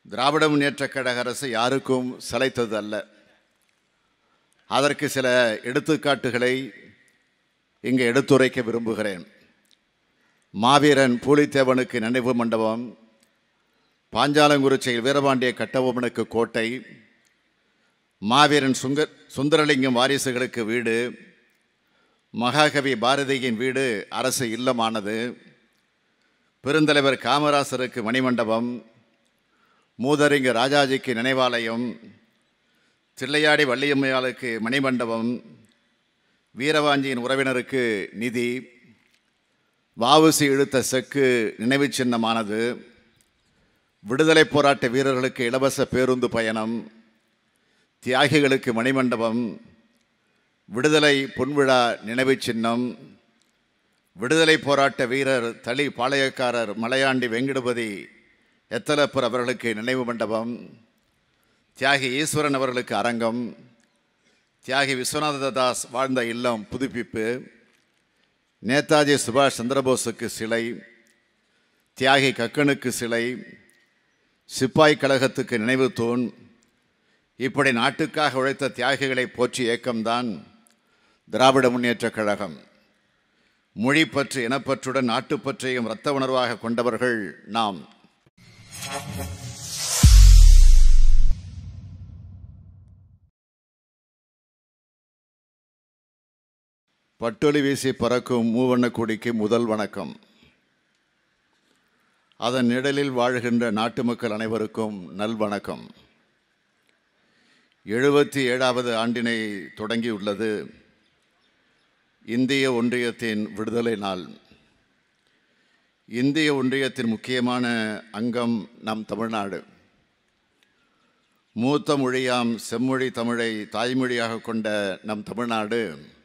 திராவிட முன்னேற்றக் கழக அரசு யாருக்கும் சளைத்தது அல்ல அதற்கு சில எடுத்துக்காட்டுகளை இங்கு எடுத்துரைக்க விரும்புகிறேன் மாவீரன் பூலித்தேவனுக்கு நினைவு மண்டபம் பாஞ்சாலங்குறிச்சியில் வீரபாண்டிய கட்டபொம்மனுக்கு கோட்டை மாவீரன் சுங்க சுந்தரலிங்கம் வாரிசுகளுக்கு வீடு மகாகவி பாரதியின் வீடு அரசு இல்லமானது பெருந்தலைவர் காமராசருக்கு மணிமண்டபம் மூதறிஞர் ராஜாஜிக்கு நினைவாலயம் தில்லையாடி வள்ளியம்மையாளுக்கு மணிமண்டபம் வீரவாஞ்சியின் உறவினருக்கு நிதி வாவுசி இழுத்த செக்கு நினைவுச் சின்னமானது விடுதலை போராட்ட வீரர்களுக்கு இலவச பேருந்து பயணம் தியாகிகளுக்கு மணிமண்டபம் விடுதலை பொன்விழா நினைவுச் சின்னம் விடுதலை போராட்ட வீரர் தளி பாளையக்காரர் மலையாண்டி வெங்கடபதி எத்தலப்பர் அவர்களுக்கு நினைவு மண்டபம் தியாகி ஈஸ்வரன் அவர்களுக்கு அரங்கம் தியாகி விஸ்வநாத தாஸ் வாழ்ந்த இல்லம் புதுப்பிப்பு நேதாஜி சுபாஷ் சந்திரபோஸுக்கு சிலை தியாகி கக்கனுக்கு சிலை சிப்பாய் கழகத்துக்கு நினைவு தூண் இப்படி நாட்டுக்காக உழைத்த தியாகிகளை போற்றி இயக்கம்தான் திராவிட முன்னேற்றக் கழகம் மொழிப்பற்று இனப்பற்றுடன் நாட்டுப்பற்றையும் இரத்த உணர்வாக கொண்டவர்கள் நாம் பட்டொலி வீசி பறக்கும் மூவண்ண கொடிக்கு முதல் வணக்கம் அதன் நிழலில் வாழ்கின்ற நாட்டு மக்கள் அனைவருக்கும் நல்வணக்கம் எழுபத்தி ஏழாவது ஆண்டினை தொடங்கியுள்ளது இந்திய ஒன்றியத்தின் விடுதலை நாள் இந்திய ஒன்றியத்தின் முக்கியமான அங்கம் நம் தமிழ்நாடு மூத்த மொழியாம் செம்மொழி தமிழை தாய்மொழியாக கொண்ட நம் தமிழ்நாடு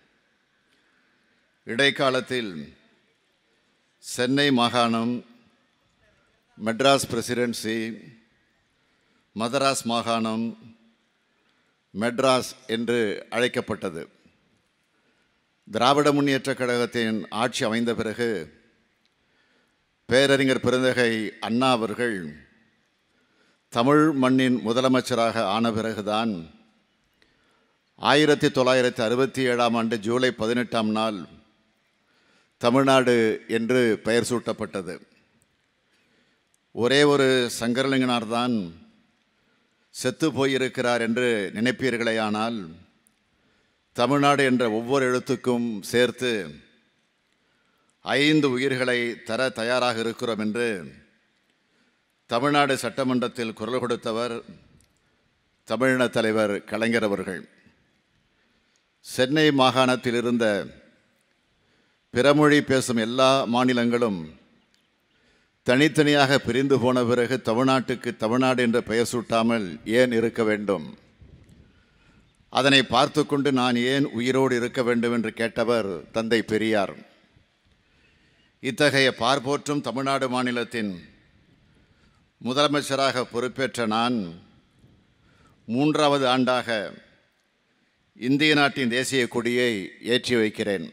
இடைக்காலத்தில் சென்னை மாகாணம் மெட்ராஸ் பிரசிடென்சி மதராஸ் மாகாணம் மெட்ராஸ் என்று அழைக்கப்பட்டது திராவிட முன்னேற்றக் கழகத்தின் ஆட்சி அமைந்த பிறகு பேரறிஞர் பெருந்தகை அண்ணா அவர்கள் தமிழ் மண்ணின் முதலமைச்சராக ஆன பிறகுதான் ஆயிரத்தி தொள்ளாயிரத்தி அறுபத்தி ஏழாம் ஆண்டு ஜூலை பதினெட்டாம் நாள் தமிழ்நாடு என்று பெயர் சூட்டப்பட்டது ஒரே ஒரு சங்கரலிங்கனார் தான் செத்து போயிருக்கிறார் என்று நினைப்பீர்களேயானால் தமிழ்நாடு என்ற ஒவ்வொரு எழுத்துக்கும் சேர்த்து ஐந்து உயிர்களை தர தயாராக இருக்கிறோம் என்று தமிழ்நாடு சட்டமன்றத்தில் குரல் கொடுத்தவர் தமிழின தலைவர் கலைஞர் அவர்கள் சென்னை மாகாணத்தில் இருந்த பிறமொழி பேசும் எல்லா மாநிலங்களும் தனித்தனியாக பிரிந்து போன பிறகு தமிழ்நாட்டுக்கு தமிழ்நாடு என்ற பெயர் சூட்டாமல் ஏன் இருக்க வேண்டும் அதனை பார்த்து கொண்டு நான் ஏன் உயிரோடு இருக்க வேண்டும் என்று கேட்டவர் தந்தை பெரியார் இத்தகைய பார்ப்போற்றும் தமிழ்நாடு மாநிலத்தின் முதலமைச்சராக பொறுப்பேற்ற நான் மூன்றாவது ஆண்டாக இந்திய நாட்டின் தேசிய கொடியை ஏற்றி வைக்கிறேன்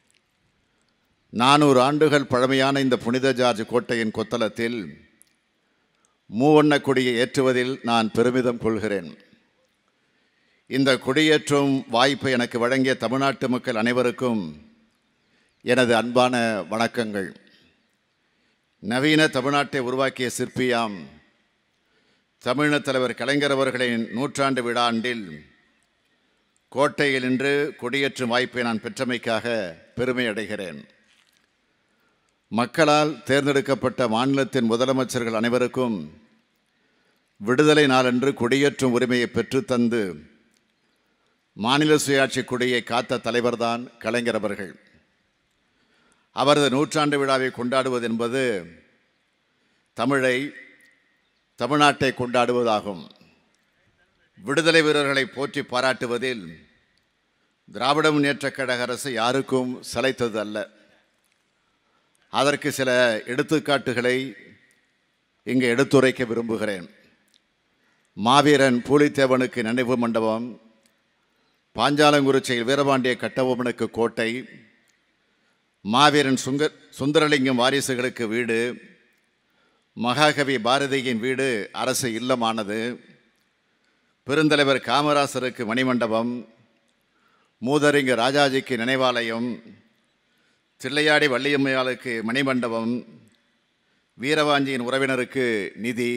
நானூறு ஆண்டுகள் பழமையான இந்த புனித ஜார்ஜ் கோட்டையின் கொத்தளத்தில் மூவண்ண கொடியை ஏற்றுவதில் நான் பெருமிதம் கொள்கிறேன் இந்த கொடியேற்றும் வாய்ப்பை எனக்கு வழங்கிய தமிழ்நாட்டு மக்கள் அனைவருக்கும் எனது அன்பான வணக்கங்கள் நவீன தமிழ்நாட்டை உருவாக்கிய சிற்பியாம் தமிழின தலைவர் கலைஞர் அவர்களின் நூற்றாண்டு விழாண்டில் கோட்டையில் நின்று கொடியேற்றும் வாய்ப்பை நான் பெற்றமைக்காக பெருமை அடைகிறேன் மக்களால் தேர்ந்தெடுக்கப்பட்ட மாநிலத்தின் முதலமைச்சர்கள் அனைவருக்கும் விடுதலை நாளன்று கொடியேற்றும் உரிமையை பெற்றுத்தந்து மாநில சுயாட்சி கொடியை காத்த தலைவர்தான் கலைஞர் அவர்கள் அவரது நூற்றாண்டு விழாவை கொண்டாடுவது என்பது தமிழை தமிழ்நாட்டை கொண்டாடுவதாகும் விடுதலை வீரர்களை போற்றி பாராட்டுவதில் திராவிட முன்னேற்றக் கழக அரசு யாருக்கும் சளைத்தது அல்ல அதற்கு சில எடுத்துக்காட்டுகளை இங்கு எடுத்துரைக்க விரும்புகிறேன் மாவீரன் பூலித்தேவனுக்கு நினைவு மண்டபம் பாஞ்சாலங்குறிச்சியில் வீரபாண்டிய கட்டபொம்மனுக்கு கோட்டை மாவீரன் சுங்க சுந்தரலிங்கம் வாரிசுகளுக்கு வீடு மகாகவி பாரதியின் வீடு அரசு இல்லமானது பெருந்தலைவர் காமராசருக்கு மணிமண்டபம் மூதறிஞர் ராஜாஜிக்கு நினைவாலயம் தில்லையாடி வள்ளியம்மையாளுக்கு மணிமண்டபம் வீரவாஞ்சியின் உறவினருக்கு நிதி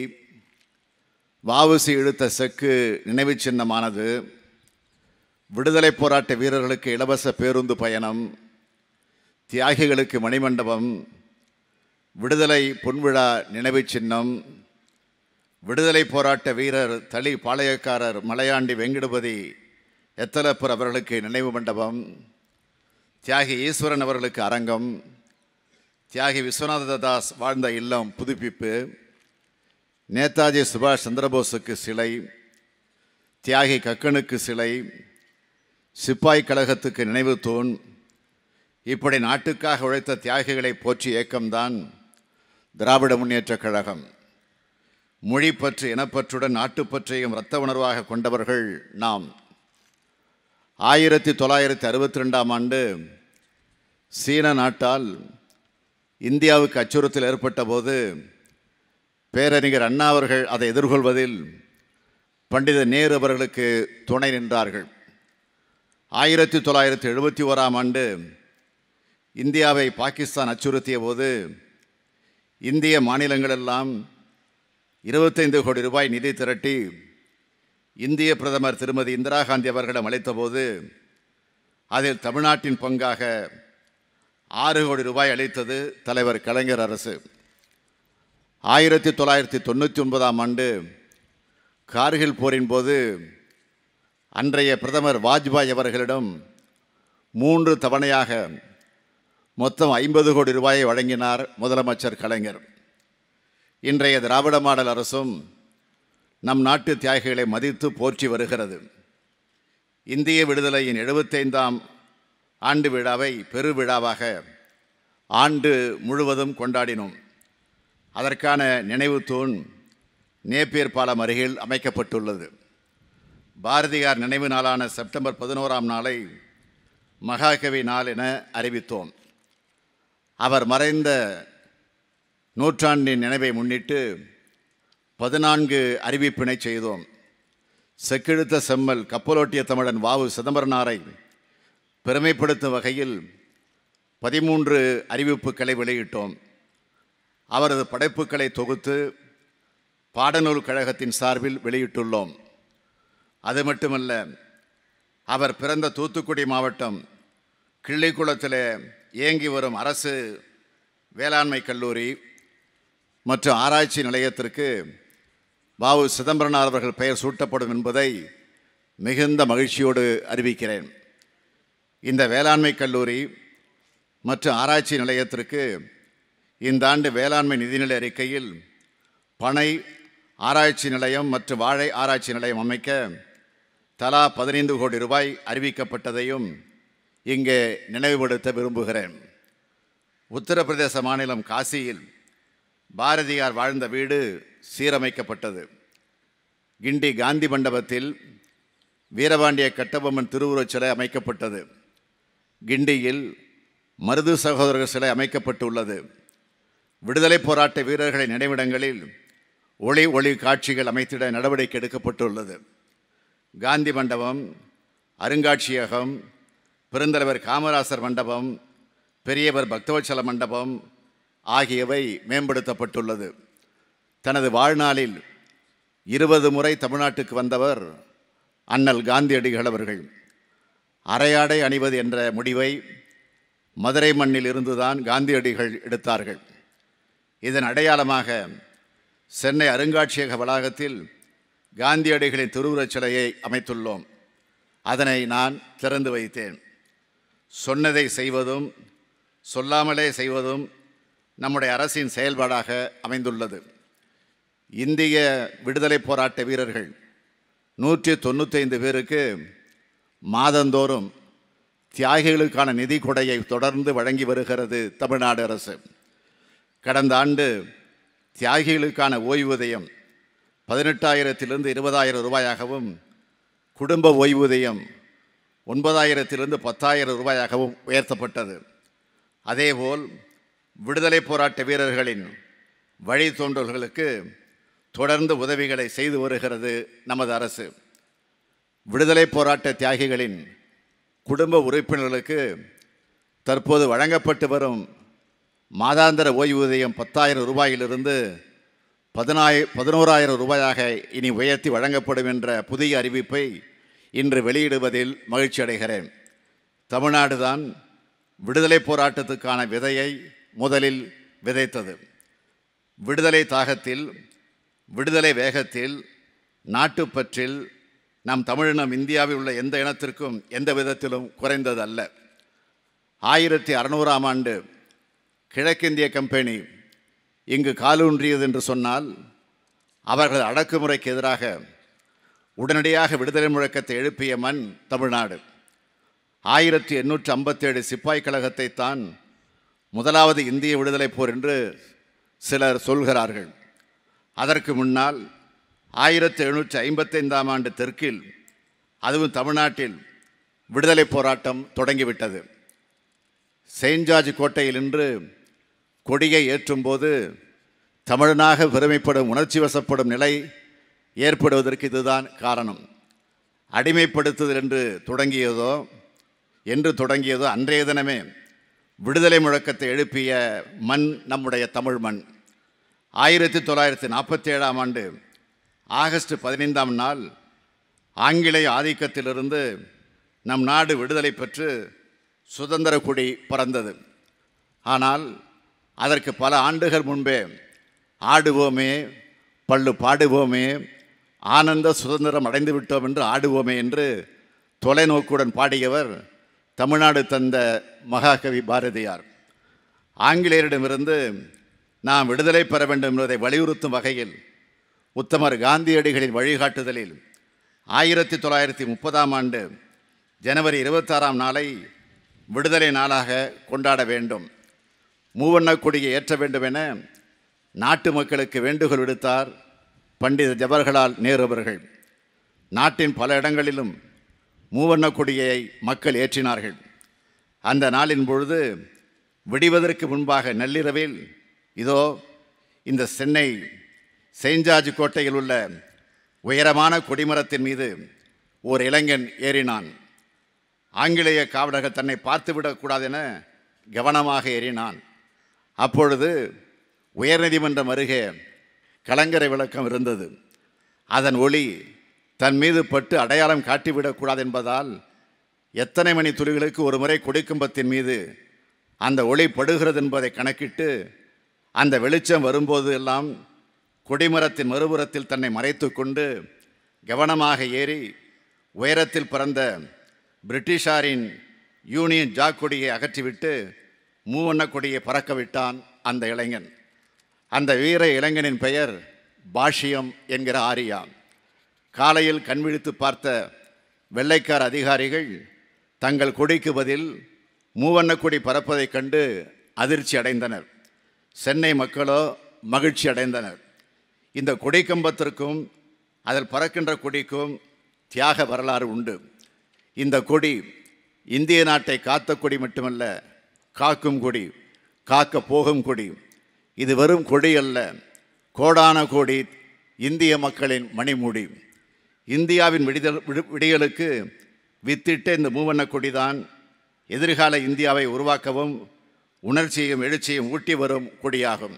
வாவுசி இழுத்த செக்கு நினைவுச் சின்னமானது விடுதலை போராட்ட வீரர்களுக்கு இலவச பேருந்து பயணம் தியாகிகளுக்கு மணிமண்டபம் விடுதலை பொன்விழா நினைவுச் சின்னம் விடுதலை போராட்ட வீரர் தளி பாளையக்காரர் மலையாண்டி வெங்கடபதி எத்தலப்பர் அவர்களுக்கு நினைவு மண்டபம் தியாகி ஈஸ்வரன் அவர்களுக்கு அரங்கம் தியாகி விஸ்வநாத தாஸ் வாழ்ந்த இல்லம் புதுப்பிப்பு நேதாஜி சுபாஷ் சந்திரபோஸுக்கு சிலை தியாகி கக்கனுக்கு சிலை சிப்பாய் கழகத்துக்கு நினைவு தூண் இப்படி நாட்டுக்காக உழைத்த தியாகிகளை போற்றி இயக்கம்தான் திராவிட முன்னேற்றக் கழகம் மொழிப்பற்று இனப்பற்றுடன் நாட்டுப்பற்றையும் இரத்த உணர்வாக கொண்டவர்கள் நாம் ஆயிரத்தி தொள்ளாயிரத்தி அறுபத்தி ரெண்டாம் ஆண்டு சீன நாட்டால் இந்தியாவுக்கு அச்சுறுத்தல் ஏற்பட்ட போது பேரறிஞர் அண்ணா அவர்கள் அதை எதிர்கொள்வதில் பண்டித நேரு அவர்களுக்கு துணை நின்றார்கள் ஆயிரத்தி தொள்ளாயிரத்தி எழுபத்தி ஓராம் ஆண்டு இந்தியாவை பாகிஸ்தான் அச்சுறுத்திய போது இந்திய மாநிலங்களெல்லாம் இருபத்தைந்து கோடி ரூபாய் நிதி திரட்டி இந்திய பிரதமர் திருமதி இந்திரா காந்தி அவர்களிடம் அளித்தபோது அதில் தமிழ்நாட்டின் பங்காக ஆறு கோடி ரூபாய் அளித்தது தலைவர் கலைஞர் அரசு ஆயிரத்தி தொள்ளாயிரத்தி தொண்ணூற்றி ஒன்பதாம் ஆண்டு கார்கில் போரின் போது அன்றைய பிரதமர் வாஜ்பாய் அவர்களிடம் மூன்று தவணையாக மொத்தம் ஐம்பது கோடி ரூபாயை வழங்கினார் முதலமைச்சர் கலைஞர் இன்றைய திராவிட மாடல் அரசும் நம் நாட்டு தியாகிகளை மதித்து போற்றி வருகிறது இந்திய விடுதலையின் எழுபத்தைந்தாம் ஆண்டு விழாவை பெருவிழாவாக ஆண்டு முழுவதும் கொண்டாடினோம் அதற்கான நினைவு தூண் நேப்பியர் பாலம் அருகில் அமைக்கப்பட்டுள்ளது பாரதியார் நினைவு நாளான செப்டம்பர் பதினோராம் நாளை மகாகவி நாள் என அறிவித்தோம் அவர் மறைந்த நூற்றாண்டின் நினைவை முன்னிட்டு பதினான்கு அறிவிப்பினை செய்தோம் செக்கெழுத்த செம்மல் கப்பலோட்டிய தமிழன் வாவு சிதம்பரனாரை பெருமைப்படுத்தும் வகையில் பதிமூன்று அறிவிப்புகளை வெளியிட்டோம் அவரது படைப்புகளை தொகுத்து பாடநூல் கழகத்தின் சார்பில் வெளியிட்டுள்ளோம் அது மட்டுமல்ல அவர் பிறந்த தூத்துக்குடி மாவட்டம் கிள்ளிக்குளத்தில் இயங்கி வரும் அரசு வேளாண்மை கல்லூரி மற்றும் ஆராய்ச்சி நிலையத்திற்கு வாவு சிதம்பரனார் அவர்கள் பெயர் சூட்டப்படும் என்பதை மிகுந்த மகிழ்ச்சியோடு அறிவிக்கிறேன் இந்த வேளாண்மை கல்லூரி மற்றும் ஆராய்ச்சி நிலையத்திற்கு இந்த ஆண்டு வேளாண்மை நிதிநிலை அறிக்கையில் பனை ஆராய்ச்சி நிலையம் மற்றும் வாழை ஆராய்ச்சி நிலையம் அமைக்க தலா பதினைந்து கோடி ரூபாய் அறிவிக்கப்பட்டதையும் இங்கே நினைவுபடுத்த விரும்புகிறேன் உத்தரப்பிரதேச மாநிலம் காசியில் பாரதியார் வாழ்ந்த வீடு சீரமைக்கப்பட்டது கிண்டி காந்தி மண்டபத்தில் வீரபாண்டிய கட்டபொம்மன் திருவுருவச் சிலை அமைக்கப்பட்டது கிண்டியில் மருது சகோதரர் சிலை அமைக்கப்பட்டுள்ளது விடுதலை போராட்ட வீரர்களின் நினைவிடங்களில் ஒளி ஒளி காட்சிகள் அமைத்திட நடவடிக்கை எடுக்கப்பட்டுள்ளது காந்தி மண்டபம் அருங்காட்சியகம் பெருந்தலைவர் காமராசர் மண்டபம் பெரியவர் பக்தவச்சல மண்டபம் ஆகியவை மேம்படுத்தப்பட்டுள்ளது தனது வாழ்நாளில் இருபது முறை தமிழ்நாட்டுக்கு வந்தவர் அண்ணல் காந்தியடிகள் அவர்கள் அரையாடை அணிவது என்ற முடிவை மதுரை மண்ணில் இருந்துதான் காந்தியடிகள் எடுத்தார்கள் இதன் அடையாளமாக சென்னை அருங்காட்சியக வளாகத்தில் காந்தியடிகளின் திருவுருவச் சிலையை அமைத்துள்ளோம் அதனை நான் திறந்து வைத்தேன் சொன்னதை செய்வதும் சொல்லாமலே செய்வதும் நம்முடைய அரசின் செயல்பாடாக அமைந்துள்ளது இந்திய விடுதலை போராட்ட வீரர்கள் நூற்றி தொண்ணூத்தைந்து பேருக்கு மாதந்தோறும் தியாகிகளுக்கான நிதி கொடையை தொடர்ந்து வழங்கி வருகிறது தமிழ்நாடு அரசு கடந்த ஆண்டு தியாகிகளுக்கான ஓய்வூதியம் பதினெட்டாயிரத்திலிருந்து இருபதாயிரம் ரூபாயாகவும் குடும்ப ஓய்வூதியம் ஒன்பதாயிரத்திலிருந்து பத்தாயிரம் ரூபாயாகவும் உயர்த்தப்பட்டது அதேபோல் விடுதலை போராட்ட வீரர்களின் வழித்தோன்றல்களுக்கு தொடர்ந்து உதவிகளை செய்து வருகிறது நமது அரசு விடுதலை போராட்ட தியாகிகளின் குடும்ப உறுப்பினர்களுக்கு தற்போது வழங்கப்பட்டு வரும் மாதாந்திர ஓய்வூதியம் பத்தாயிரம் ரூபாயிலிருந்து பதினாய பதினோராயிரம் ரூபாயாக இனி உயர்த்தி வழங்கப்படும் என்ற புதிய அறிவிப்பை இன்று வெளியிடுவதில் மகிழ்ச்சி அடைகிறேன் தமிழ்நாடு தான் விடுதலை போராட்டத்துக்கான விதையை முதலில் விதைத்தது விடுதலை தாகத்தில் விடுதலை வேகத்தில் நாட்டுப்பற்றில் நம் தமிழினம் இந்தியாவில் உள்ள எந்த இனத்திற்கும் எந்த விதத்திலும் குறைந்தது அல்ல ஆயிரத்தி அறநூறாம் ஆண்டு கிழக்கிந்திய கம்பெனி இங்கு காலூன்றியது என்று சொன்னால் அவர்களது அடக்குமுறைக்கு எதிராக உடனடியாக விடுதலை முழக்கத்தை எழுப்பிய மண் தமிழ்நாடு ஆயிரத்தி எண்ணூற்று ஐம்பத்தேழு சிப்பாய் கழகத்தை தான் முதலாவது இந்திய விடுதலை போர் என்று சிலர் சொல்கிறார்கள் அதற்கு முன்னால் ஆயிரத்தி எழுநூற்றி ஐம்பத்தைந்தாம் ஆண்டு தெற்கில் அதுவும் தமிழ்நாட்டில் விடுதலை போராட்டம் தொடங்கிவிட்டது செயின்ட் ஜார்ஜ் கோட்டையில் இன்று கொடியை ஏற்றும்போது தமிழனாக பெருமைப்படும் உணர்ச்சி வசப்படும் நிலை ஏற்படுவதற்கு இதுதான் காரணம் அடிமைப்படுத்துதல் என்று தொடங்கியதோ என்று தொடங்கியதோ அன்றைய தினமே விடுதலை முழக்கத்தை எழுப்பிய மண் நம்முடைய தமிழ் மண் ஆயிரத்தி தொள்ளாயிரத்தி நாற்பத்தி ஏழாம் ஆண்டு ஆகஸ்ட் பதினைந்தாம் நாள் ஆங்கிலேய ஆதிக்கத்திலிருந்து நம் நாடு விடுதலை பெற்று சுதந்திர கொடி பறந்தது ஆனால் அதற்கு பல ஆண்டுகள் முன்பே ஆடுவோமே பள்ளு பாடுவோமே ஆனந்த சுதந்திரம் அடைந்து விட்டோம் என்று ஆடுவோமே என்று தொலைநோக்குடன் பாடியவர் தமிழ்நாடு தந்த மகாகவி பாரதியார் ஆங்கிலேயரிடமிருந்து நாம் விடுதலை பெற வேண்டும் என்பதை வலியுறுத்தும் வகையில் உத்தமர் காந்தியடிகளின் வழிகாட்டுதலில் ஆயிரத்தி தொள்ளாயிரத்தி முப்பதாம் ஆண்டு ஜனவரி இருபத்தாறாம் நாளை விடுதலை நாளாக கொண்டாட வேண்டும் மூவண்ணக் கொடியை ஏற்ற வேண்டும் என நாட்டு மக்களுக்கு வேண்டுகோள் விடுத்தார் பண்டித ஜவஹர்லால் நேரு அவர்கள் நாட்டின் பல இடங்களிலும் மூவண்ணக் கொடியை மக்கள் ஏற்றினார்கள் அந்த நாளின் பொழுது விடிவதற்கு முன்பாக நள்ளிரவில் இதோ இந்த சென்னை செயின்ட் ஜார்ஜ் கோட்டையில் உள்ள உயரமான கொடிமரத்தின் மீது ஓர் இளைஞன் ஏறினான் ஆங்கிலேய காவலர்கள் தன்னை பார்த்துவிடக்கூடாது என கவனமாக ஏறினான் அப்பொழுது உயர்நீதிமன்றம் அருகே கலங்கரை விளக்கம் இருந்தது அதன் ஒளி தன் மீது பட்டு அடையாளம் காட்டிவிடக்கூடாது என்பதால் எத்தனை மணி துளிகளுக்கு ஒரு முறை கொடிக்கம்பத்தின் மீது அந்த ஒளி படுகிறது என்பதை கணக்கிட்டு அந்த வெளிச்சம் வரும்போது எல்லாம் கொடிமரத்தின் மறுபுறத்தில் தன்னை மறைத்து கொண்டு கவனமாக ஏறி உயரத்தில் பறந்த பிரிட்டிஷாரின் யூனியன் ஜாக் கொடியை அகற்றிவிட்டு மூவண்ண கொடியை பறக்க விட்டான் அந்த இளைஞன் அந்த வீர இளைஞனின் பெயர் பாஷ்யம் என்கிற ஆரியா காலையில் கண்விழித்து பார்த்த வெள்ளைக்கார அதிகாரிகள் தங்கள் கொடிக்கு பதில் மூவண்ண கொடி பறப்பதைக் கண்டு அதிர்ச்சி அடைந்தனர் சென்னை மக்களோ மகிழ்ச்சி அடைந்தனர் இந்த கொடிக்கம்பத்திற்கும் அதில் பறக்கின்ற கொடிக்கும் தியாக வரலாறு உண்டு இந்த கொடி இந்திய நாட்டை காத்த கொடி மட்டுமல்ல காக்கும் கொடி காக்க போகும் கொடி இது வெறும் கொடி அல்ல கோடான கோடி இந்திய மக்களின் மணிமுடி இந்தியாவின் விடுதல் விடு- விடியலுக்கு வித்திட்ட இந்த மூவண்ண கொடிதான் எதிர்கால இந்தியாவை உருவாக்கவும் உணர்ச்சியும் எழுச்சியும் ஊட்டி வரும் கொடியாகும்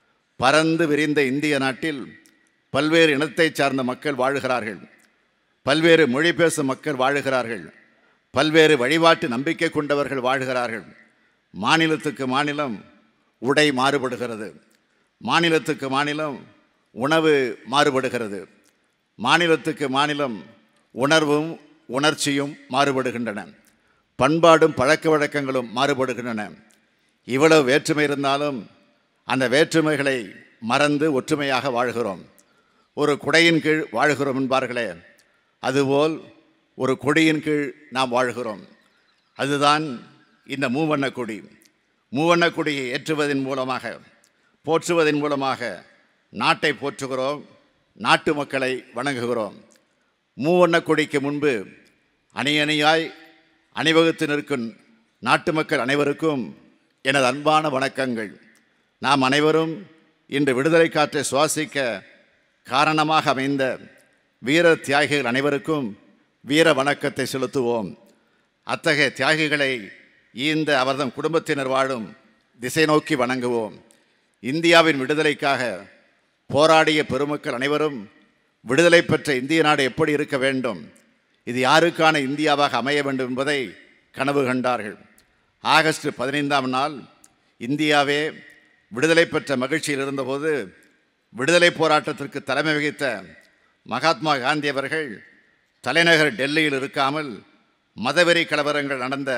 பறந்து விரிந்த இந்திய நாட்டில் பல்வேறு இனத்தைச் சார்ந்த மக்கள் வாழுகிறார்கள் பல்வேறு மொழி பேசும் மக்கள் வாழுகிறார்கள் பல்வேறு வழிபாட்டு நம்பிக்கை கொண்டவர்கள் வாழ்கிறார்கள் மாநிலத்துக்கு மாநிலம் உடை மாறுபடுகிறது மாநிலத்துக்கு மாநிலம் உணவு மாறுபடுகிறது மாநிலத்துக்கு மாநிலம் உணர்வும் உணர்ச்சியும் மாறுபடுகின்றன பண்பாடும் பழக்க வழக்கங்களும் மாறுபடுகின்றன இவ்வளவு வேற்றுமை இருந்தாலும் அந்த வேற்றுமைகளை மறந்து ஒற்றுமையாக வாழ்கிறோம் ஒரு குடையின் கீழ் வாழ்கிறோம் என்பார்களே அதுபோல் ஒரு கொடியின் கீழ் நாம் வாழ்கிறோம் அதுதான் இந்த மூவண்ண கொடி மூவண்ண கொடியை ஏற்றுவதன் மூலமாக போற்றுவதன் மூலமாக நாட்டை போற்றுகிறோம் நாட்டு மக்களை வணங்குகிறோம் மூவண்ண கொடிக்கு முன்பு அணி அணியாய் அணிவகுத்து நிற்கும் நாட்டு மக்கள் அனைவருக்கும் எனது அன்பான வணக்கங்கள் நாம் அனைவரும் இன்று விடுதலை காற்றை சுவாசிக்க காரணமாக அமைந்த வீர தியாகிகள் அனைவருக்கும் வீர வணக்கத்தை செலுத்துவோம் அத்தகைய தியாகிகளை ஈந்த அவர்தம் குடும்பத்தினர் வாழும் திசை நோக்கி வணங்குவோம் இந்தியாவின் விடுதலைக்காக போராடிய பெருமக்கள் அனைவரும் விடுதலை பெற்ற இந்திய நாடு எப்படி இருக்க வேண்டும் இது யாருக்கான இந்தியாவாக அமைய வேண்டும் என்பதை கனவு கண்டார்கள் ஆகஸ்ட் பதினைந்தாம் நாள் இந்தியாவே விடுதலை பெற்ற மகிழ்ச்சியில் இருந்தபோது விடுதலை போராட்டத்திற்கு தலைமை வகித்த மகாத்மா காந்தி அவர்கள் தலைநகர் டெல்லியில் இருக்காமல் மதவெறி கலவரங்கள் நடந்த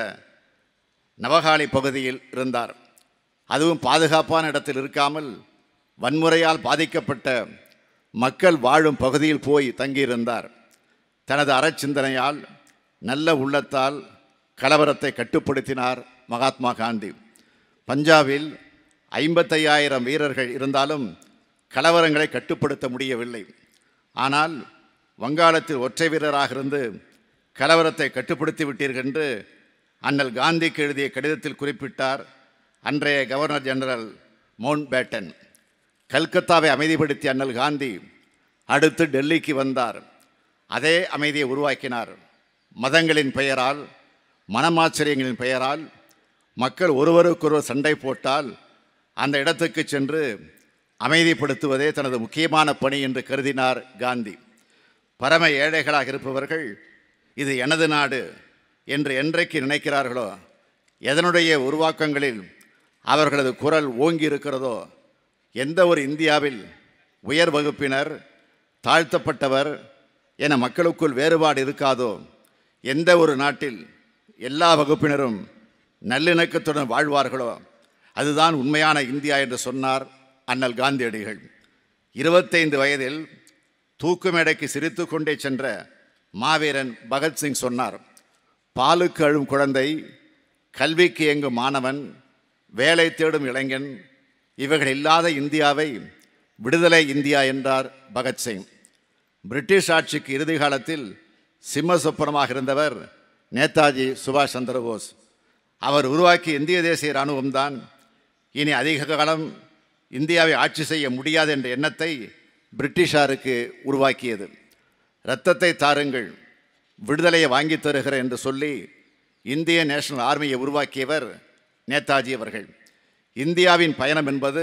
நவகாளி பகுதியில் இருந்தார் அதுவும் பாதுகாப்பான இடத்தில் இருக்காமல் வன்முறையால் பாதிக்கப்பட்ட மக்கள் வாழும் பகுதியில் போய் தங்கியிருந்தார் தனது அறச்சிந்தனையால் நல்ல உள்ளத்தால் கலவரத்தை கட்டுப்படுத்தினார் மகாத்மா காந்தி பஞ்சாபில் ஐம்பத்தையாயிரம் வீரர்கள் இருந்தாலும் கலவரங்களை கட்டுப்படுத்த முடியவில்லை ஆனால் வங்காளத்தில் ஒற்றை வீரராக இருந்து கலவரத்தை கட்டுப்படுத்தி விட்டீர்கள் என்று அண்ணல் காந்திக்கு எழுதிய கடிதத்தில் குறிப்பிட்டார் அன்றைய கவர்னர் ஜெனரல் மவுண்ட் பேட்டன் கல்கத்தாவை அமைதிப்படுத்திய அண்ணல் காந்தி அடுத்து டெல்லிக்கு வந்தார் அதே அமைதியை உருவாக்கினார் மதங்களின் பெயரால் மனமாச்சரியங்களின் பெயரால் மக்கள் ஒருவருக்கொருவர் சண்டை போட்டால் அந்த இடத்துக்கு சென்று அமைதிப்படுத்துவதே தனது முக்கியமான பணி என்று கருதினார் காந்தி பரம ஏழைகளாக இருப்பவர்கள் இது எனது நாடு என்று என்றைக்கு நினைக்கிறார்களோ எதனுடைய உருவாக்கங்களில் அவர்களது குரல் ஓங்கி இருக்கிறதோ எந்த ஒரு இந்தியாவில் உயர் வகுப்பினர் தாழ்த்தப்பட்டவர் என மக்களுக்குள் வேறுபாடு இருக்காதோ எந்த ஒரு நாட்டில் எல்லா வகுப்பினரும் நல்லிணக்கத்துடன் வாழ்வார்களோ அதுதான் உண்மையான இந்தியா என்று சொன்னார் அண்ணல் காந்தியடிகள் இருபத்தைந்து வயதில் தூக்கு மேடைக்கு சிரித்து கொண்டே சென்ற மாவீரன் பகத்சிங் சொன்னார் பாலுக்கு அழும் குழந்தை கல்விக்கு இயங்கும் மாணவன் வேலை தேடும் இளைஞன் இவர்கள் இல்லாத இந்தியாவை விடுதலை இந்தியா என்றார் பகத்சிங் பிரிட்டிஷ் ஆட்சிக்கு இறுதி காலத்தில் சிம்ம சொப்பனமாக இருந்தவர் நேதாஜி சுபாஷ் சந்திரபோஸ் அவர் உருவாக்கிய இந்திய தேசிய இராணுவம்தான் இனி அதிக காலம் இந்தியாவை ஆட்சி செய்ய முடியாது என்ற எண்ணத்தை பிரிட்டிஷாருக்கு உருவாக்கியது இரத்தத்தை தாருங்கள் விடுதலையை வாங்கி தருகிறேன் என்று சொல்லி இந்திய நேஷனல் ஆர்மியை உருவாக்கியவர் நேதாஜி அவர்கள் இந்தியாவின் பயணம் என்பது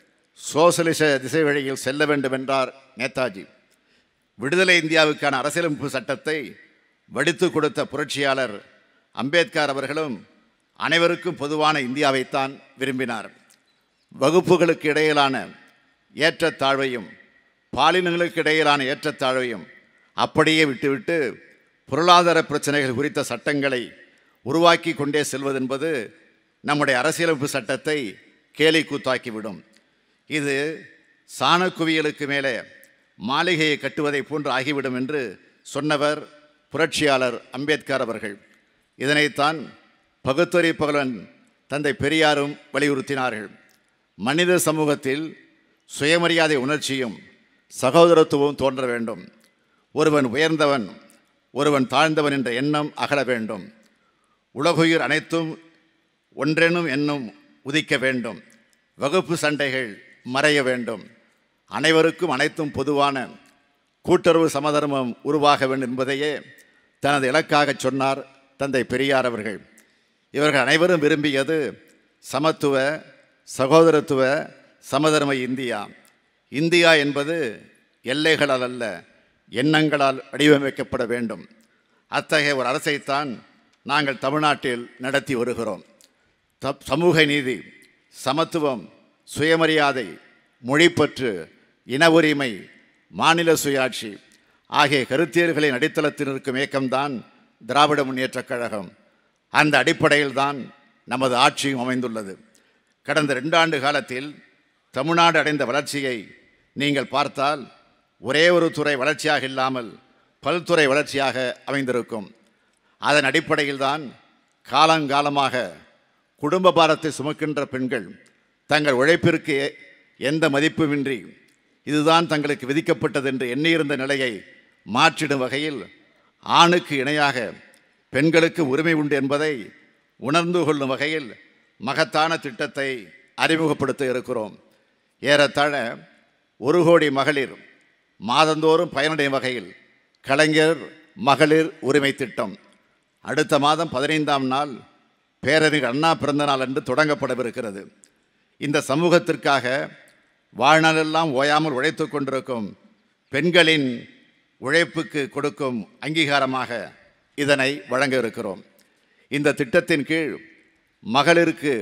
சோசலிச திசை வழியில் செல்ல வேண்டும் என்றார் நேதாஜி விடுதலை இந்தியாவுக்கான அரசியலமைப்பு சட்டத்தை வடித்து கொடுத்த புரட்சியாளர் அம்பேத்கர் அவர்களும் அனைவருக்கும் பொதுவான இந்தியாவைத்தான் விரும்பினார் வகுப்புகளுக்கு இடையிலான ஏற்றத்தாழ்வையும் பாலினங்களுக்கு இடையிலான ஏற்றத்தாழ்வையும் அப்படியே விட்டுவிட்டு பொருளாதார பிரச்சனைகள் குறித்த சட்டங்களை உருவாக்கி கொண்டே செல்வதென்பது நம்முடைய அரசியலமைப்பு சட்டத்தை கேலி கூத்தாக்கிவிடும் இது சாணக்குவியலுக்கு மேலே மாளிகையை கட்டுவதை போன்று ஆகிவிடும் என்று சொன்னவர் புரட்சியாளர் அம்பேத்கர் அவர்கள் இதனைத்தான் பகுத்தறி பகலன் தந்தை பெரியாரும் வலியுறுத்தினார்கள் மனித சமூகத்தில் சுயமரியாதை உணர்ச்சியும் சகோதரத்துவம் தோன்ற வேண்டும் ஒருவன் உயர்ந்தவன் ஒருவன் தாழ்ந்தவன் என்ற எண்ணம் அகல வேண்டும் உலகுயிர் அனைத்தும் ஒன்றெனும் எண்ணம் உதிக்க வேண்டும் வகுப்பு சண்டைகள் மறைய வேண்டும் அனைவருக்கும் அனைத்தும் பொதுவான கூட்டுறவு சமதர்மம் உருவாக வேண்டும் என்பதையே தனது இலக்காக சொன்னார் தந்தை பெரியார் அவர்கள் இவர்கள் அனைவரும் விரும்பியது சமத்துவ சகோதரத்துவ சமதர்ம இந்தியா இந்தியா என்பது எல்லைகளால் அல்ல எண்ணங்களால் வடிவமைக்கப்பட வேண்டும் அத்தகைய ஒரு அரசைத்தான் நாங்கள் தமிழ்நாட்டில் நடத்தி வருகிறோம் த சமூக நீதி சமத்துவம் சுயமரியாதை மொழிப்பற்று இன உரிமை மாநில சுயாட்சி ஆகிய கருத்தியல்களின் அடித்தளத்தில் இருக்கும் இயக்கம்தான் திராவிட முன்னேற்றக் கழகம் அந்த அடிப்படையில் தான் நமது ஆட்சியும் அமைந்துள்ளது கடந்த ரெண்டு ஆண்டு காலத்தில் தமிழ்நாடு அடைந்த வளர்ச்சியை நீங்கள் பார்த்தால் ஒரே ஒரு துறை வளர்ச்சியாக இல்லாமல் பல்துறை வளர்ச்சியாக அமைந்திருக்கும் அதன் அடிப்படையில் தான் காலங்காலமாக குடும்ப பாரத்தை சுமக்கின்ற பெண்கள் தங்கள் உழைப்பிற்கு எந்த மதிப்புமின்றி இதுதான் தங்களுக்கு விதிக்கப்பட்டது என்று எண்ணியிருந்த நிலையை மாற்றிடும் வகையில் ஆணுக்கு இணையாக பெண்களுக்கு உரிமை உண்டு என்பதை உணர்ந்து கொள்ளும் வகையில் மகத்தான திட்டத்தை அறிமுகப்படுத்த இருக்கிறோம் ஏறத்தாழ ஒரு கோடி மகளிர் மாதந்தோறும் பயனடையும் வகையில் கலைஞர் மகளிர் உரிமை திட்டம் அடுத்த மாதம் பதினைந்தாம் நாள் பேரறிஞர் அண்ணா பிறந்த நாள் அன்று தொடங்கப்படவிருக்கிறது இந்த சமூகத்திற்காக வாழ்நாளெல்லாம் ஓயாமல் உழைத்து கொண்டிருக்கும் பெண்களின் உழைப்புக்கு கொடுக்கும் அங்கீகாரமாக இதனை வழங்க இருக்கிறோம் இந்த திட்டத்தின் கீழ் மகளிருக்கு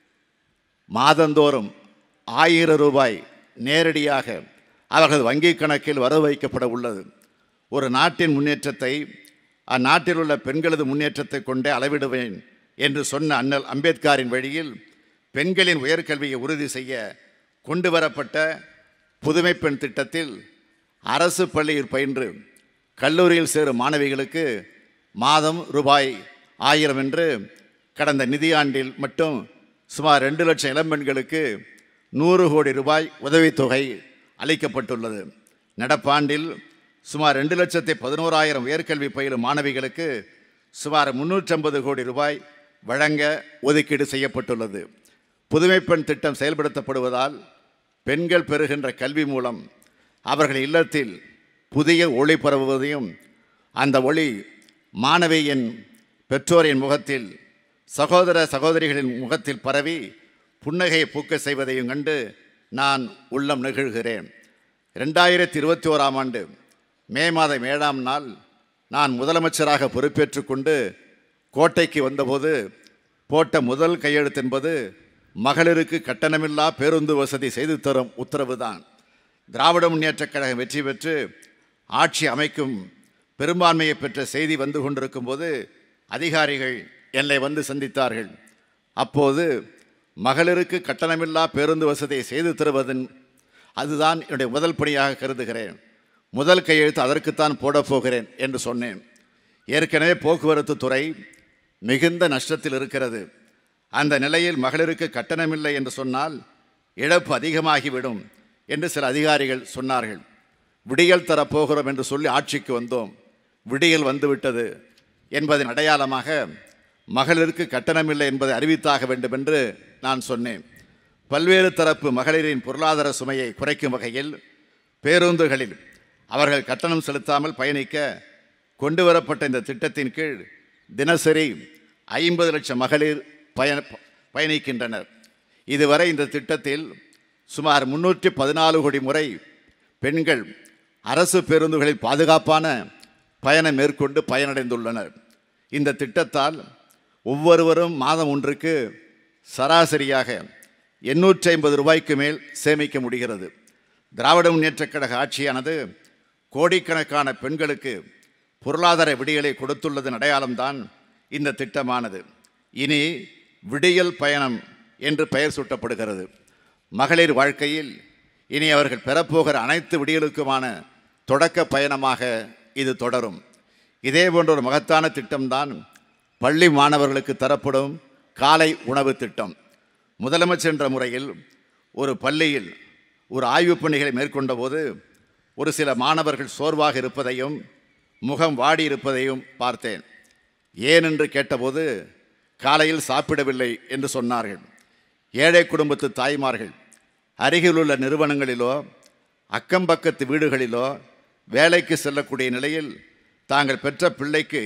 மாதந்தோறும் ஆயிரம் ரூபாய் நேரடியாக அவர்களது வங்கிக் கணக்கில் வரவு வைக்கப்பட உள்ளது ஒரு நாட்டின் முன்னேற்றத்தை அந்நாட்டில் உள்ள பெண்களது முன்னேற்றத்தை கொண்டே அளவிடுவேன் என்று சொன்ன அண்ணல் அம்பேத்கரின் வழியில் பெண்களின் உயர்கல்வியை உறுதி செய்ய கொண்டு வரப்பட்ட புதுமை பெண் திட்டத்தில் அரசு பள்ளியில் பயின்று கல்லூரியில் சேரும் மாணவிகளுக்கு மாதம் ரூபாய் ஆயிரம் என்று கடந்த நிதியாண்டில் மட்டும் சுமார் ரெண்டு லட்சம் இளம்பெண்களுக்கு நூறு கோடி ரூபாய் உதவித்தொகை அளிக்கப்பட்டுள்ளது நடப்பாண்டில் சுமார் ரெண்டு லட்சத்தி பதினோராயிரம் உயர்கல்வி பயிலும் மாணவிகளுக்கு சுமார் முன்னூற்றம்பது கோடி ரூபாய் வழங்க ஒதுக்கீடு செய்யப்பட்டுள்ளது புதுமை பெண் திட்டம் செயல்படுத்தப்படுவதால் பெண்கள் பெறுகின்ற கல்வி மூலம் அவர்கள் இல்லத்தில் புதிய ஒளி பரவுவதையும் அந்த ஒளி மாணவியின் பெற்றோரின் முகத்தில் சகோதர சகோதரிகளின் முகத்தில் பரவி புன்னகையை பூக்க செய்வதையும் கண்டு நான் உள்ளம் நெகிழ்கிறேன் ரெண்டாயிரத்தி இருபத்தி ஓராம் ஆண்டு மே மாதம் ஏழாம் நாள் நான் முதலமைச்சராக பொறுப்பேற்று கொண்டு கோட்டைக்கு வந்தபோது போட்ட முதல் கையெழுத்து என்பது மகளிருக்கு கட்டணமில்லா பேருந்து வசதி செய்து தரும் உத்தரவுதான் திராவிட முன்னேற்றக் கழகம் வெற்றி பெற்று ஆட்சி அமைக்கும் பெரும்பான்மையை பெற்ற செய்தி வந்து கொண்டிருக்கும் போது அதிகாரிகள் என்னை வந்து சந்தித்தார்கள் அப்போது மகளிருக்கு கட்டணமில்லா பேருந்து வசதியை செய்து தருவதன் அதுதான் என்னுடைய முதல் பணியாக கருதுகிறேன் முதல் கையெழுத்து அதற்குத்தான் போடப் போகிறேன் என்று சொன்னேன் ஏற்கனவே போக்குவரத்து துறை மிகுந்த நஷ்டத்தில் இருக்கிறது அந்த நிலையில் மகளிருக்கு கட்டணமில்லை என்று சொன்னால் இழப்பு அதிகமாகிவிடும் என்று சில அதிகாரிகள் சொன்னார்கள் விடியல் தரப்போகிறோம் என்று சொல்லி ஆட்சிக்கு வந்தோம் விடியல் வந்துவிட்டது என்பதன் அடையாளமாக மகளிருக்கு கட்டணமில்லை என்பதை அறிவித்தாக வேண்டும் என்று நான் சொன்னேன் பல்வேறு தரப்பு மகளிரின் பொருளாதார சுமையை குறைக்கும் வகையில் பேருந்துகளில் அவர்கள் கட்டணம் செலுத்தாமல் பயணிக்க கொண்டு வரப்பட்ட இந்த திட்டத்தின் கீழ் தினசரி ஐம்பது லட்சம் மகளிர் பயண பயணிக்கின்றனர் இதுவரை இந்த திட்டத்தில் சுமார் முன்னூற்றி பதினாலு கோடி முறை பெண்கள் அரசு பேருந்துகளில் பாதுகாப்பான பயணம் மேற்கொண்டு பயனடைந்துள்ளனர் இந்த திட்டத்தால் ஒவ்வொருவரும் மாதம் ஒன்றுக்கு சராசரியாக எண்ணூற்றி ஐம்பது ரூபாய்க்கு மேல் சேமிக்க முடிகிறது திராவிட முன்னேற்றக் கழக ஆட்சியானது கோடிக்கணக்கான பெண்களுக்கு பொருளாதார விடியலை கொடுத்துள்ளதன் அடையாளம்தான் இந்த திட்டமானது இனி விடியல் பயணம் என்று பெயர் சூட்டப்படுகிறது மகளிர் வாழ்க்கையில் இனி அவர்கள் பெறப்போகிற அனைத்து விடியலுக்குமான தொடக்க பயணமாக இது தொடரும் இதே போன்ற ஒரு மகத்தான திட்டம்தான் பள்ளி மாணவர்களுக்கு தரப்படும் காலை உணவு திட்டம் முதலமைச்சர் என்ற முறையில் ஒரு பள்ளியில் ஒரு ஆய்வுப் பணிகளை மேற்கொண்ட போது ஒரு சில மாணவர்கள் சோர்வாக இருப்பதையும் முகம் வாடி இருப்பதையும் பார்த்தேன் ஏன் என்று கேட்டபோது காலையில் சாப்பிடவில்லை என்று சொன்னார்கள் ஏழை குடும்பத்து தாய்மார்கள் அருகிலுள்ள நிறுவனங்களிலோ அக்கம் பக்கத்து வீடுகளிலோ வேலைக்கு செல்லக்கூடிய நிலையில் தாங்கள் பெற்ற பிள்ளைக்கு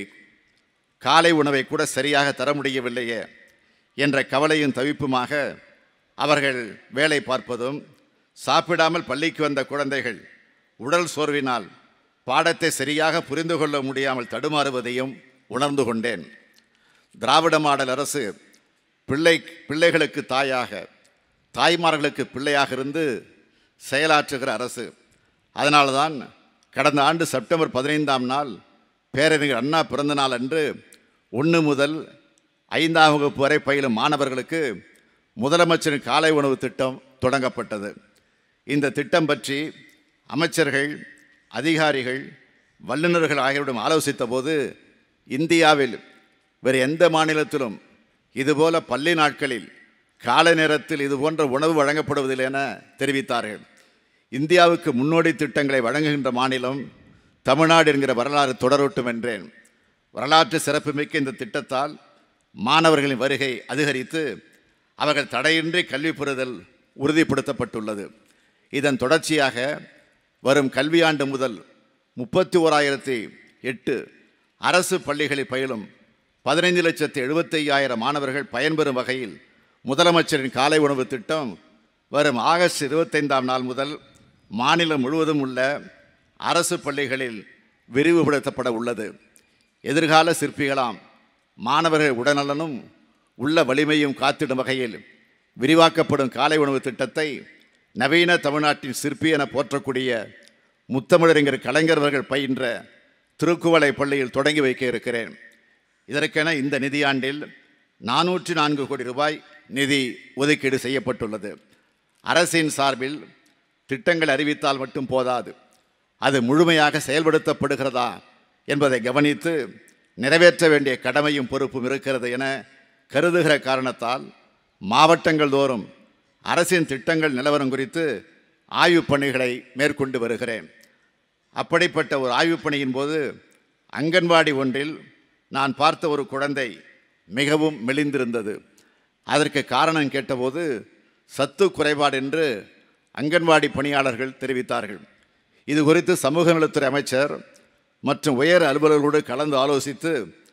காலை உணவை கூட சரியாக தர முடியவில்லையே என்ற கவலையும் தவிப்புமாக அவர்கள் வேலை பார்ப்பதும் சாப்பிடாமல் பள்ளிக்கு வந்த குழந்தைகள் உடல் சோர்வினால் பாடத்தை சரியாக புரிந்து கொள்ள முடியாமல் தடுமாறுவதையும் உணர்ந்து கொண்டேன் திராவிட மாடல் அரசு பிள்ளை பிள்ளைகளுக்கு தாயாக தாய்மார்களுக்கு பிள்ளையாக இருந்து செயலாற்றுகிற அரசு அதனால்தான் கடந்த ஆண்டு செப்டம்பர் பதினைந்தாம் நாள் பேரறிஞர் அண்ணா பிறந்த நாள் அன்று ஒன்று முதல் ஐந்தாம் வகுப்பு வரை பயிலும் மாணவர்களுக்கு முதலமைச்சரின் காலை உணவு திட்டம் தொடங்கப்பட்டது இந்த திட்டம் பற்றி அமைச்சர்கள் அதிகாரிகள் வல்லுநர்கள் ஆகியோரிடம் ஆலோசித்த போது இந்தியாவில் வேறு எந்த மாநிலத்திலும் இதுபோல பள்ளி நாட்களில் காலை நேரத்தில் இது போன்ற உணவு வழங்கப்படுவதில்லை என தெரிவித்தார்கள் இந்தியாவுக்கு முன்னோடி திட்டங்களை வழங்குகின்ற மாநிலம் தமிழ்நாடு என்கிற வரலாறு தொடரட்டும் என்றேன் வரலாற்று சிறப்புமிக்க இந்த திட்டத்தால் மாணவர்களின் வருகை அதிகரித்து அவர்கள் தடையின்றி கல்வி பெறுதல் உறுதிப்படுத்தப்பட்டுள்ளது இதன் தொடர்ச்சியாக வரும் கல்வியாண்டு முதல் முப்பத்தி ஓராயிரத்தி எட்டு அரசு பள்ளிகளில் பயிலும் பதினைந்து லட்சத்து எழுபத்தையாயிரம் மாணவர்கள் பயன்பெறும் வகையில் முதலமைச்சரின் காலை உணவு திட்டம் வரும் ஆகஸ்ட் இருபத்தைந்தாம் நாள் முதல் மாநிலம் முழுவதும் உள்ள அரசு பள்ளிகளில் விரிவுபடுத்தப்பட உள்ளது எதிர்கால சிற்பிகளாம் மாணவர்கள் உடல்நலனும் உள்ள வலிமையும் காத்திடும் வகையில் விரிவாக்கப்படும் காலை உணவு திட்டத்தை நவீன தமிழ்நாட்டின் சிற்பி என போற்றக்கூடிய முத்தமிழறிஞர் கலைஞர் அவர்கள் பயின்ற திருக்குவளை பள்ளியில் தொடங்கி வைக்க இருக்கிறேன் இதற்கென இந்த நிதியாண்டில் நானூற்றி நான்கு கோடி ரூபாய் நிதி ஒதுக்கீடு செய்யப்பட்டுள்ளது அரசின் சார்பில் திட்டங்கள் அறிவித்தால் மட்டும் போதாது அது முழுமையாக செயல்படுத்தப்படுகிறதா என்பதை கவனித்து நிறைவேற்ற வேண்டிய கடமையும் பொறுப்பும் இருக்கிறது என கருதுகிற காரணத்தால் மாவட்டங்கள் தோறும் அரசின் திட்டங்கள் நிலவரம் குறித்து ஆய்வுப் பணிகளை மேற்கொண்டு வருகிறேன் அப்படிப்பட்ட ஒரு ஆய்வுப் பணியின் போது அங்கன்வாடி ஒன்றில் நான் பார்த்த ஒரு குழந்தை மிகவும் மெலிந்திருந்தது அதற்கு காரணம் கேட்டபோது சத்து குறைபாடு என்று அங்கன்வாடி பணியாளர்கள் தெரிவித்தார்கள் இது குறித்து சமூக நலத்துறை அமைச்சர் மற்றும் உயர் அலுவலர்களோடு கலந்து ஆலோசித்து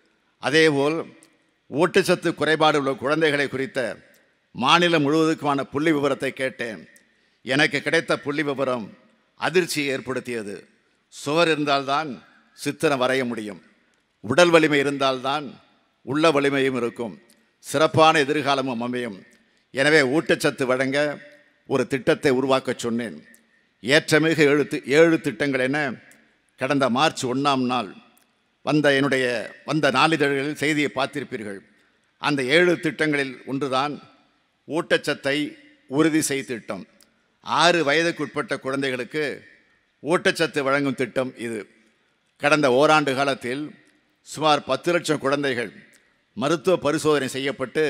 அதேபோல் ஊட்டச்சத்து குறைபாடு உள்ள குழந்தைகளை குறித்த மாநிலம் முழுவதுக்குமான புள்ளி விவரத்தை கேட்டேன் எனக்கு கிடைத்த புள்ளி விவரம் அதிர்ச்சியை ஏற்படுத்தியது சுவர் இருந்தால்தான் சித்திரம் வரைய முடியும் உடல் வலிமை இருந்தால்தான் உள்ள வலிமையும் இருக்கும் சிறப்பான எதிர்காலமும் அமையும் எனவே ஊட்டச்சத்து வழங்க ஒரு திட்டத்தை உருவாக்கச் சொன்னேன் ஏற்றமிகு ஏழு தி- ஏழு திட்டங்கள் என கடந்த மார்ச் ஒன்றாம் நாள் வந்த என்னுடைய வந்த நாளிதழ்களில் செய்தியை பார்த்திருப்பீர்கள் அந்த ஏழு திட்டங்களில் ஒன்றுதான் ஊட்டச்சத்தை உறுதி செய் திட்டம் ஆறு வயதுக்குட்பட்ட குழந்தைகளுக்கு ஊட்டச்சத்து வழங்கும் திட்டம் இது கடந்த ஓராண்டு காலத்தில் சுமார் பத்து லட்சம் குழந்தைகள் மருத்துவ பரிசோதனை செய்யப்பட்டு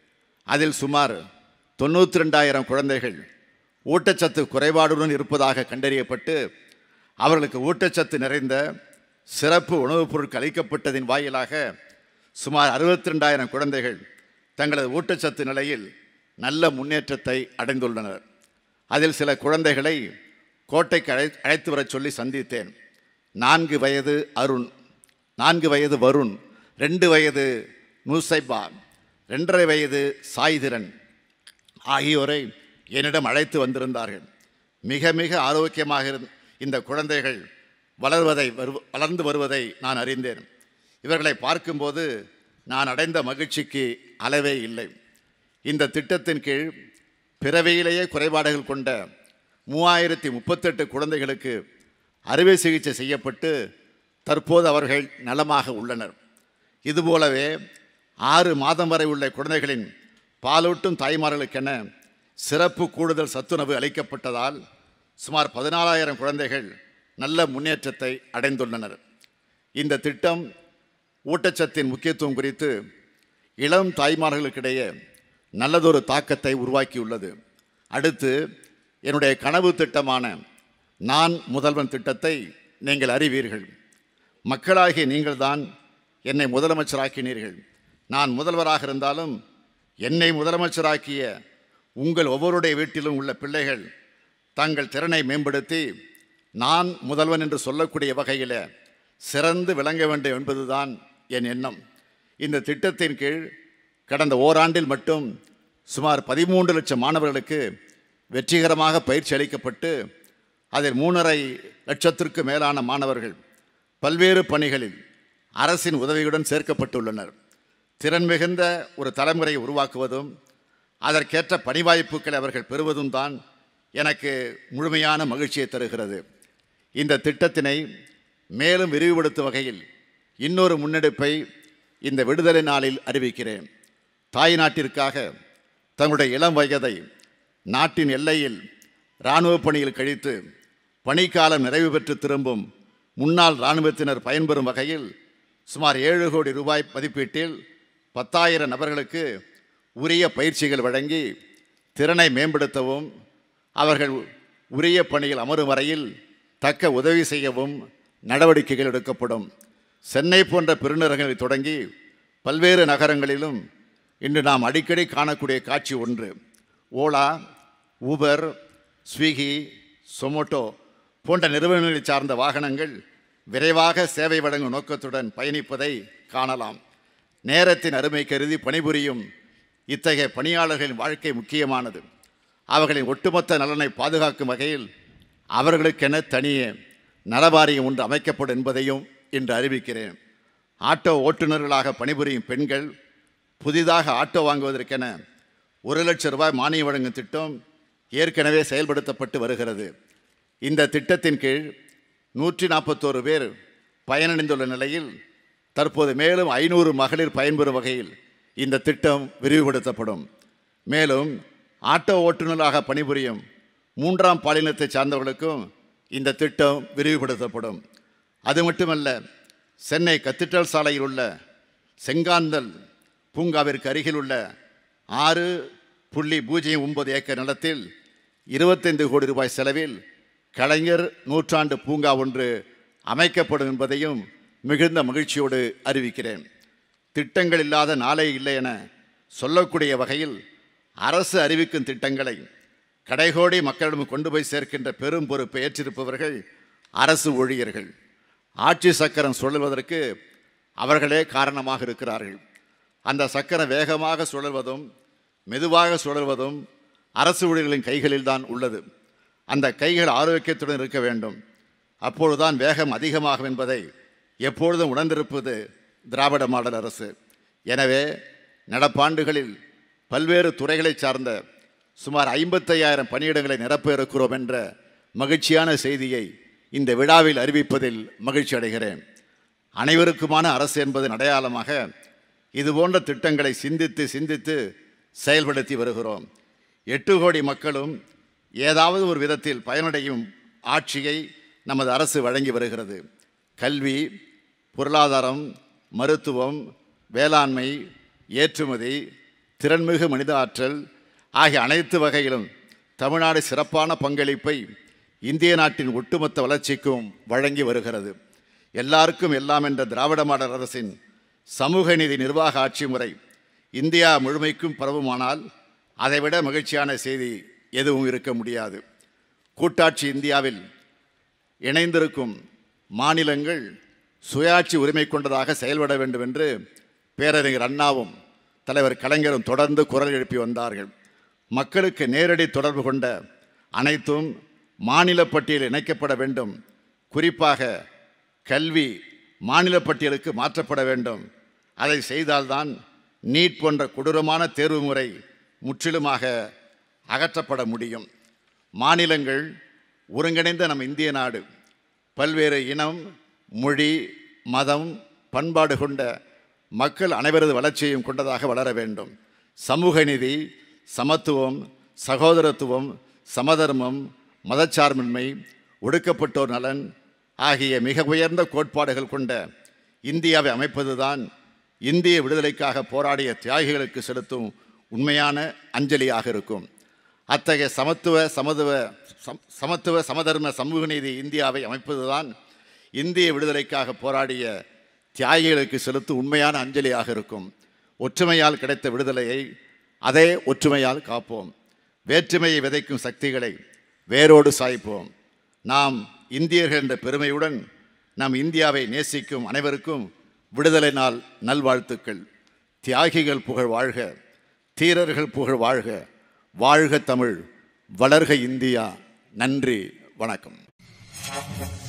அதில் சுமார் தொண்ணூற்றி ரெண்டாயிரம் குழந்தைகள் ஊட்டச்சத்து குறைபாடுடன் இருப்பதாக கண்டறியப்பட்டு அவர்களுக்கு ஊட்டச்சத்து நிறைந்த சிறப்பு உணவுப் பொருட்கள் அளிக்கப்பட்டதின் வாயிலாக சுமார் அறுபத்தி ரெண்டாயிரம் குழந்தைகள் தங்களது ஊட்டச்சத்து நிலையில் நல்ல முன்னேற்றத்தை அடைந்துள்ளனர் அதில் சில குழந்தைகளை கோட்டைக்கு அழை அழைத்து வரச் சொல்லி சந்தித்தேன் நான்கு வயது அருண் நான்கு வயது வருண் ரெண்டு வயது நூசைபா ரெண்டரை வயது சாய்திரன் ஆகியோரை என்னிடம் அழைத்து வந்திருந்தார்கள் மிக மிக ஆரோக்கியமாக இருந்த இந்த குழந்தைகள் வளர்வதை வரு வளர்ந்து வருவதை நான் அறிந்தேன் இவர்களை பார்க்கும்போது நான் அடைந்த மகிழ்ச்சிக்கு அளவே இல்லை இந்த திட்டத்தின் கீழ் பிறவியிலேயே குறைபாடுகள் கொண்ட மூவாயிரத்தி முப்பத்தெட்டு குழந்தைகளுக்கு அறுவை சிகிச்சை செய்யப்பட்டு தற்போது அவர்கள் நலமாக உள்ளனர் இதுபோலவே ஆறு மாதம் வரை உள்ள குழந்தைகளின் பாலூட்டும் தாய்மார்களுக்கென சிறப்பு கூடுதல் சத்துணவு அளிக்கப்பட்டதால் சுமார் பதினாலாயிரம் குழந்தைகள் நல்ல முன்னேற்றத்தை அடைந்துள்ளனர் இந்த திட்டம் ஊட்டச்சத்தின் முக்கியத்துவம் குறித்து இளம் தாய்மார்களுக்கிடையே நல்லதொரு தாக்கத்தை உருவாக்கியுள்ளது அடுத்து என்னுடைய கனவு திட்டமான நான் முதல்வன் திட்டத்தை நீங்கள் அறிவீர்கள் மக்களாகிய நீங்கள்தான் என்னை முதலமைச்சராக்கினீர்கள் நான் முதல்வராக இருந்தாலும் என்னை முதலமைச்சராக்கிய உங்கள் ஒவ்வொருடைய வீட்டிலும் உள்ள பிள்ளைகள் தங்கள் திறனை மேம்படுத்தி நான் முதல்வன் என்று சொல்லக்கூடிய வகையில் சிறந்து விளங்க வேண்டும் என்பதுதான் என் எண்ணம் இந்த திட்டத்தின் கீழ் கடந்த ஓராண்டில் மட்டும் சுமார் பதிமூன்று லட்சம் மாணவர்களுக்கு வெற்றிகரமாக பயிற்சி அளிக்கப்பட்டு அதில் மூணரை லட்சத்திற்கு மேலான மாணவர்கள் பல்வேறு பணிகளில் அரசின் உதவியுடன் சேர்க்கப்பட்டுள்ளனர் திறன் மிகுந்த ஒரு தலைமுறையை உருவாக்குவதும் அதற்கேற்ற பணி வாய்ப்புகளை அவர்கள் பெறுவதும் தான் எனக்கு முழுமையான மகிழ்ச்சியை தருகிறது இந்த திட்டத்தினை மேலும் விரிவுபடுத்தும் வகையில் இன்னொரு முன்னெடுப்பை இந்த விடுதலை நாளில் அறிவிக்கிறேன் தாய் நாட்டிற்காக தங்களுடைய இளம் வயதை நாட்டின் எல்லையில் இராணுவ பணியில் கழித்து பணிக்காலம் நிறைவு பெற்று திரும்பும் முன்னாள் இராணுவத்தினர் பயன்பெறும் வகையில் சுமார் ஏழு கோடி ரூபாய் மதிப்பீட்டில் பத்தாயிரம் நபர்களுக்கு உரிய பயிற்சிகள் வழங்கி திறனை மேம்படுத்தவும் அவர்கள் உரிய பணியில் அமரும் வரையில் தக்க உதவி செய்யவும் நடவடிக்கைகள் எடுக்கப்படும் சென்னை போன்ற பெருநகரங்களில் தொடங்கி பல்வேறு நகரங்களிலும் இன்று நாம் அடிக்கடி காணக்கூடிய காட்சி ஒன்று ஓலா ஊபர் ஸ்விக்கி சொமோட்டோ போன்ற நிறுவனங்களை சார்ந்த வாகனங்கள் விரைவாக சேவை வழங்கும் நோக்கத்துடன் பயணிப்பதை காணலாம் நேரத்தின் அருமை கருதி பணிபுரியும் இத்தகைய பணியாளர்களின் வாழ்க்கை முக்கியமானது அவர்களின் ஒட்டுமொத்த நலனை பாதுகாக்கும் வகையில் அவர்களுக்கென தனியே நலவாரியம் ஒன்று அமைக்கப்படும் என்பதையும் இன்று அறிவிக்கிறேன் ஆட்டோ ஓட்டுநர்களாக பணிபுரியும் பெண்கள் புதிதாக ஆட்டோ வாங்குவதற்கென ஒரு லட்சம் ரூபாய் மானியம் வழங்கும் திட்டம் ஏற்கனவே செயல்படுத்தப்பட்டு வருகிறது இந்த திட்டத்தின் கீழ் நூற்றி நாற்பத்தோரு பேர் பயனடைந்துள்ள நிலையில் தற்போது மேலும் ஐநூறு மகளிர் பயன்பெறும் வகையில் இந்த திட்டம் விரிவுபடுத்தப்படும் மேலும் ஆட்டோ ஓட்டுநராக பணிபுரியும் மூன்றாம் பாலினத்தை சார்ந்தவர்களுக்கும் இந்த திட்டம் விரிவுபடுத்தப்படும் அது மட்டுமல்ல சென்னை கத்திட்டல் சாலையில் உள்ள செங்காந்தல் பூங்காவிற்கு அருகில் உள்ள ஆறு புள்ளி பூஜ்ஜியம் ஒன்பது ஏக்கர் நிலத்தில் இருபத்தைந்து கோடி ரூபாய் செலவில் கலைஞர் நூற்றாண்டு பூங்கா ஒன்று அமைக்கப்படும் என்பதையும் மிகுந்த மகிழ்ச்சியோடு அறிவிக்கிறேன் திட்டங்கள் இல்லாத நாளே இல்லை என சொல்லக்கூடிய வகையில் அரசு அறிவிக்கும் திட்டங்களை கடைகோடி மக்களிடம் கொண்டு போய் சேர்க்கின்ற பெரும் பொறுப்பை ஏற்றிருப்பவர்கள் அரசு ஊழியர்கள் ஆட்சி சக்கரம் சுழல்வதற்கு அவர்களே காரணமாக இருக்கிறார்கள் அந்த சக்கரம் வேகமாக சுழல்வதும் மெதுவாக சுழல்வதும் அரசு ஊழியர்களின் கைகளில்தான் உள்ளது அந்த கைகள் ஆரோக்கியத்துடன் இருக்க வேண்டும் அப்பொழுதுதான் வேகம் அதிகமாகும் என்பதை எப்பொழுதும் உணர்ந்திருப்பது திராவிட மாடல் அரசு எனவே நடப்பாண்டுகளில் பல்வேறு துறைகளை சார்ந்த சுமார் ஐம்பத்தையாயிரம் பணியிடங்களை நிரப்ப இருக்கிறோம் என்ற மகிழ்ச்சியான செய்தியை இந்த விழாவில் அறிவிப்பதில் மகிழ்ச்சி அடைகிறேன் அனைவருக்குமான அரசு என்பதன் அடையாளமாக இதுபோன்ற திட்டங்களை சிந்தித்து சிந்தித்து செயல்படுத்தி வருகிறோம் எட்டு கோடி மக்களும் ஏதாவது ஒரு விதத்தில் பயனடையும் ஆட்சியை நமது அரசு வழங்கி வருகிறது கல்வி பொருளாதாரம் மருத்துவம் வேளாண்மை ஏற்றுமதி திறன்மிகு மனித ஆற்றல் ஆகிய அனைத்து வகையிலும் தமிழ்நாடு சிறப்பான பங்களிப்பை இந்திய நாட்டின் ஒட்டுமொத்த வளர்ச்சிக்கும் வழங்கி வருகிறது எல்லாருக்கும் எல்லாம் என்ற திராவிட மாடல் அரசின் சமூக நீதி நிர்வாக ஆட்சி முறை இந்தியா முழுமைக்கும் பரவுமானால் அதைவிட மகிழ்ச்சியான செய்தி எதுவும் இருக்க முடியாது கூட்டாட்சி இந்தியாவில் இணைந்திருக்கும் மாநிலங்கள் சுயாட்சி உரிமை கொண்டதாக செயல்பட வேண்டும் என்று பேரறிஞர் அண்ணாவும் தலைவர் கலைஞரும் தொடர்ந்து குரல் எழுப்பி வந்தார்கள் மக்களுக்கு நேரடி தொடர்பு கொண்ட அனைத்தும் மாநில பட்டியலில் இணைக்கப்பட வேண்டும் குறிப்பாக கல்வி மாநில பட்டியலுக்கு மாற்றப்பட வேண்டும் அதை செய்தால்தான் நீட் போன்ற கொடூரமான தேர்வு முறை முற்றிலுமாக அகற்றப்பட முடியும் மாநிலங்கள் ஒருங்கிணைந்த நம் இந்திய நாடு பல்வேறு இனம் மொழி மதம் பண்பாடு கொண்ட மக்கள் அனைவரது வளர்ச்சியையும் கொண்டதாக வளர வேண்டும் சமூக நீதி சமத்துவம் சகோதரத்துவம் சமதர்மம் மதச்சார்பின்மை ஒடுக்கப்பட்டோர் நலன் ஆகிய மிக உயர்ந்த கோட்பாடுகள் கொண்ட இந்தியாவை அமைப்பதுதான் இந்திய விடுதலைக்காக போராடிய தியாகிகளுக்கு செலுத்தும் உண்மையான அஞ்சலியாக இருக்கும் அத்தகைய சமத்துவ சமத்துவ சம் சமத்துவ சமதர்ம சமூக நீதி இந்தியாவை அமைப்பதுதான் இந்திய விடுதலைக்காக போராடிய தியாகிகளுக்கு செலுத்தும் உண்மையான அஞ்சலியாக இருக்கும் ஒற்றுமையால் கிடைத்த விடுதலையை அதே ஒற்றுமையால் காப்போம் வேற்றுமையை விதைக்கும் சக்திகளை வேரோடு சாய்ப்போம் நாம் இந்தியர்கள் என்ற பெருமையுடன் நம் இந்தியாவை நேசிக்கும் அனைவருக்கும் விடுதலை நாள் நல்வாழ்த்துக்கள் தியாகிகள் புகழ் வாழ்க தீரர்கள் புகழ் வாழ்க வாழ்க தமிழ் வளர்க இந்தியா நன்றி வணக்கம்